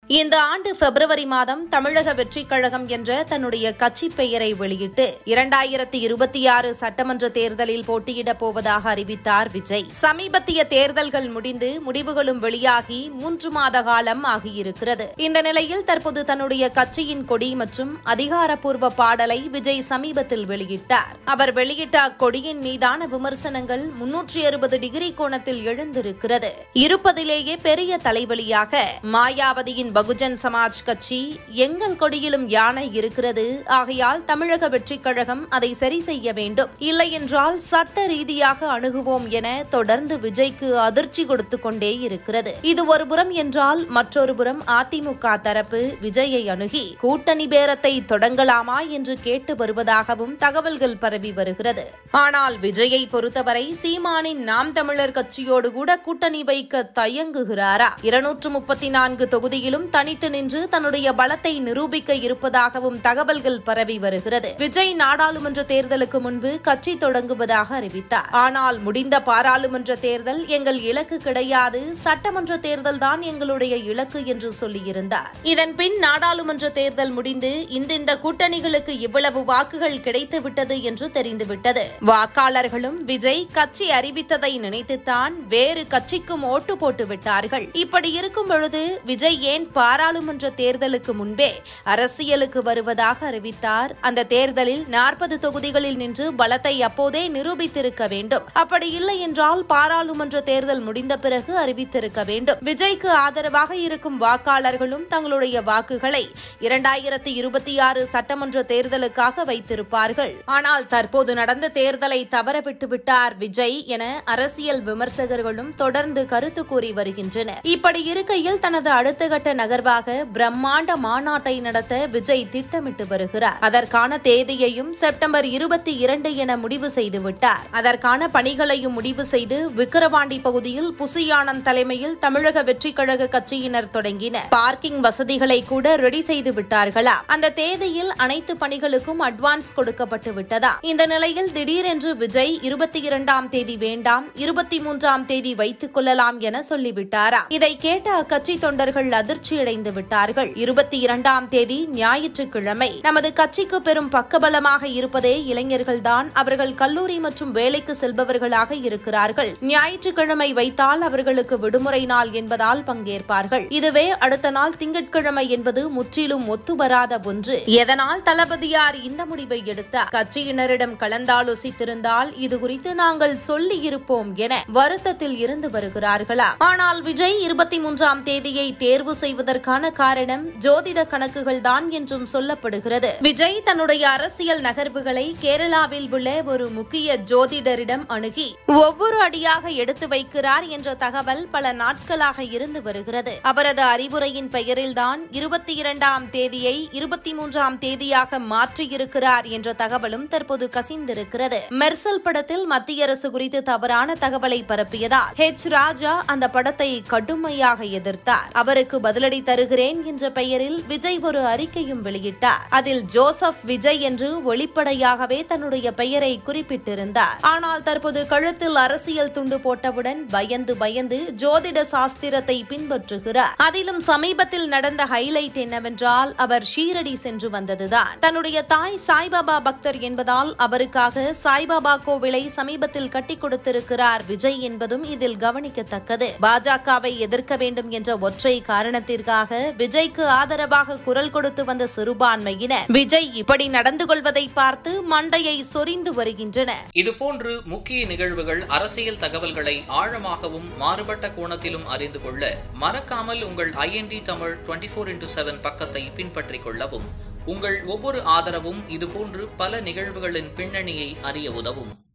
இந்த ஆண்டு பிப்ரவரி மாதம் தமிழக வெற்றிக் கழகம் என்ற தன்னுடைய கட்சி பெயரை வெளியிட்டு இரண்டாயிரத்தி இருபத்தி ஆறு சட்டமன்ற தேர்தலில் போட்டியிடப் போவதாக அறிவித்தார் விஜய் சமீபத்திய தேர்தல்கள் முடிந்து முடிவுகளும் வெளியாகி மூன்று மாத காலம் ஆகியிருக்கிறது இந்த நிலையில் தற்போது தன்னுடைய கட்சியின் கொடி மற்றும் அதிகாரப்பூர்வ பாடலை விஜய் சமீபத்தில் வெளியிட்டார் அவர் வெளியிட்ட அக்கொடியின் மீதான விமர்சனங்கள் முன்னூற்றி அறுபது டிகிரி கோணத்தில் எழுந்திருக்கிறது இருப்பதிலேயே பெரிய தலைவலியாக மாயாவதியின் பகுஜன் சமாஜ் கட்சி எங்கள் கொடியிலும் யானை இருக்கிறது ஆகையால் தமிழக வெற்றிக் கழகம் அதை சரி செய்ய வேண்டும் இல்லையென்றால் சட்ட ரீதியாக அணுகுவோம் என தொடர்ந்து விஜய்க்கு அதிர்ச்சி கொடுத்துக் கொண்டே இருக்கிறது இது ஒரு புறம் என்றால் மற்றொரு புறம் அதிமுக தரப்பு விஜயை அணுகி கூட்டணி பேரத்தை தொடங்கலாமா என்று கேட்டு வருவதாகவும் தகவல்கள் பரவி வருகிறது ஆனால் விஜயை பொறுத்தவரை சீமானின் நாம் தமிழர் கட்சியோடு கூட கூட்டணி வைக்க தயங்குகிறாரா இருநூற்று முப்பத்தி நான்கு தொகுதியிலும் தனித்து நின்று தன்னுடைய பலத்தை நிரூபிக்க இருப்பதாகவும் தகவல்கள் பரவி வருகிறது விஜய் நாடாளுமன்ற தேர்தலுக்கு முன்பு கட்சி தொடங்குவதாக அறிவித்தார் ஆனால் முடிந்த பாராளுமன்ற தேர்தல் எங்கள் இலக்கு கிடையாது சட்டமன்ற தேர்தல் தான் எங்களுடைய இலக்கு என்று சொல்லியிருந்தார் இதன் பின் நாடாளுமன்ற தேர்தல் முடிந்து இந்திந்த கூட்டணிகளுக்கு இவ்வளவு வாக்குகள் கிடைத்துவிட்டது என்று தெரிந்துவிட்டது வாக்காளர்களும் விஜய் கட்சி அறிவித்ததை நினைத்துத்தான் வேறு கட்சிக்கும் ஓட்டு போட்டு விட்டார்கள் இப்படி இருக்கும் பொழுது விஜய் ஏன் பாராளுமன்ற தேர்தலுக்கு முன்பே அரசியலுக்கு வருவதாக அறிவித்தார் அந்த தேர்தலில் நாற்பது தொகுதிகளில் நின்று பலத்தை அப்போதே நிரூபித்திருக்க வேண்டும் அப்படி இல்லை என்றால் பாராளுமன்ற தேர்தல் முடிந்த பிறகு அறிவித்திருக்க வேண்டும் விஜய்க்கு ஆதரவாக இருக்கும் வாக்காளர்களும் தங்களுடைய வாக்குகளை இரண்டாயிரத்தி இருபத்தி ஆறு சட்டமன்ற தேர்தலுக்காக வைத்திருப்பார்கள் ஆனால் தற்போது நடந்த தேர்தலை தவறவிட்டு விட்டார் விஜய் என அரசியல் விமர்சகர்களும் தொடர்ந்து கருத்து கூறி வருகின்றனர் இப்படி இருக்கையில் தனது அடுத்த கட்ட நகர்வாக பிரம்மாண்ட மாநாட்டை நடத்த விஜய் திட்டமிட்டு வருகிறார் அதற்கான தேதியையும் செப்டம்பர் இருபத்தி இரண்டு என முடிவு செய்துவிட்டார் அதற்கான பணிகளையும் முடிவு செய்து விக்கிரவாண்டி பகுதியில் புசியானந்த் தலைமையில் தமிழக வெற்றிக் கழக கட்சியினர் தொடங்கினர் பார்க்கிங் வசதிகளை கூட ரெடி செய்து விட்டார்களா அந்த தேதியில் அனைத்து பணிகளுக்கும் அட்வான்ஸ் கொடுக்கப்பட்டு விட்டதா இந்த நிலையில் திடீரென்று விஜய் இருபத்தி இரண்டாம் தேதி வேண்டாம் இருபத்தி மூன்றாம் தேதி வைத்துக் கொள்ளலாம் என சொல்லிவிட்டாரா இதை கேட்ட அக்கட்சி தொண்டர்கள் அதிர்ச்சியடைந்து விட்டார்கள் இருபத்தி இரண்டாம் தேதி ஞாயிற்றுக்கிழமை நமது கட்சிக்கு பெரும் பக்கபலமாக இருப்பதே இளைஞர்கள்தான் அவர்கள் கல்லூரி மற்றும் வேலைக்கு செல்பவர்களாக இருக்கிறார்கள் ஞாயிற்றுக்கிழமை வைத்தால் அவர்களுக்கு விடுமுறை நாள் என்பதால் பங்கேற்பார்கள் இதுவே அடுத்த நாள் திங்கட்கிழமை என்பது முற்றிலும் ஒத்து வராத ஒன்று எதனால் தளபதியார் இந்த முடிவை எடுத்தார் கட்சியினரிடம் கலந்தாலோசித்திருந்தால் இது குறித்து நாங்கள் சொல்லி இருப்போம் என வருத்தத்தில் இருந்து வருகிறார்களா ஆனால் விஜய் இருபத்தி மூன்றாம் தேதியை தேர்வு செய்வதற்கான காரணம் ஜோதிட கணக்குகள் தான் என்றும் சொல்லப்படுகிறது விஜய் தன்னுடைய அரசியல் நகர்வுகளை கேரளாவில் உள்ள ஒரு முக்கிய ஜோதிடரிடம் அணுகி ஒவ்வொரு அடியாக எடுத்து வைக்கிறார் என்ற தகவல் பல நாட்களாக இருந்து வருகிறது அவரது அறிவுரையின் பெயரில்தான் இருபத்தி இரண்டாம் தேதியை இருபத்தி மூன்றாம் தேதியாக மாற்றியிருக்கிறார் என்ற தகவலும் தற்போது கசிந்திருக்கிறது மெர்சல் படத்தில் மத்திய அரசு குறித்து தவறான தகவலை பரப்பியதால் ஹெச் ராஜா அந்த படத்தை கடுமையாக எதிர்த்தார் அவருக்கு பதிலடி தருகிறேன் என்ற பெயரில் விஜய் ஒரு அறிக்கையும் வெளியிட்டார் அதில் ஜோசப் விஜய் என்று வெளிப்படையாகவே தன்னுடைய பெயரை குறிப்பிட்டிருந்தார் ஆனால் தற்போது கழுத்தில் அரசியல் துண்டு போட்டவுடன் பயந்து பயந்து ஜோதிட சாஸ்திரத்தை பின்பற்றுகிறார் அதிலும் சமீபத்தில் நடந்த ஹைலைட் என்னவென்றால் அவர் ஷீரடி சென்று வந்ததுதான் தன்னுடைய தாய் சாய்பாபா பக்தர் என்பதால் அவருக்காக சாய்பாபா கோவிலை சமீபத்தில் கட்டிக் கொடுத்திருக்கிறார் விஜய் என்பதும் இதில் கவனிக்கத்தக்கது பாஜகவை எதிர்க்க வேண்டும் என்ற ஒற்றை காரணத்திற்காக விஜய்க்கு ஆதரவாக குரல் கொடுத்து வந்த சிறுபான்மையினர் விஜய் இப்படி நடந்து கொள்வதை பார்த்து மண்டையை சொரிந்து வருகின்றனர் இதுபோன்று முக்கிய நிகழ்வுகள் அரசியல் தகவல்களை ஆழமாகவும் மாறுபட்ட கோணத்திலும் அறிந்து கொள்ள மறக்காமல் உங்கள் IND Tamil twenty four into seven பக்கத்தை பின்பற்றிக் கொள்ளவும் உங்கள் ஒவ்வொரு ஆதரவும் இதுபோன்று பல நிகழ்வுகளின் பின்னணியை அறிய உதவும்